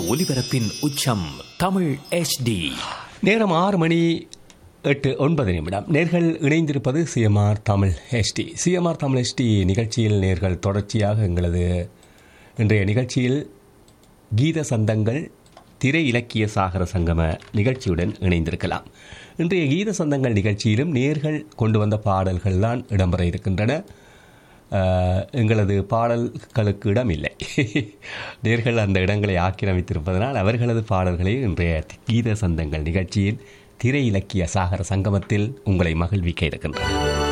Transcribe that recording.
ஒலிபரப்பின் உச்சம் தமிழ் HD நேரம் ஆறு மணி எட்டு ஒன்பது நிமிடம் நேர்கள் இணைந்திருப்பது CMR Tamil HD CMR Tamil HD நிகழ்ச்சியில் நேர்கள் தொடர்ச்சியாக எங்களது இன்றைய நிகழ்ச்சியில் கீத சந்தங்கள் திரை இலக்கிய சாகர சங்கம நிகழ்ச்சியுடன் இணைந்திருக்கலாம் இன்றைய கீத சந்தங்கள் நிகழ்ச்சியிலும் நேர்கள் கொண்டு வந்த பாடல்கள் தான் இடம்பெற இருக்கின்றன அஹ், எங்களது பாடல்களுக்கு இடம் இல்லை நேர்கள் அந்த இடங்களை ஆக்கிரமித்திருப்பதனால் அவர்களது பாடல்களை இன்றைய கீத சந்தங்கள் நிகழ்ச்சியில் திரை இலக்கிய சாகர சங்கமத்தில் உங்களை மகிழ்விக்க இருக்கின்றன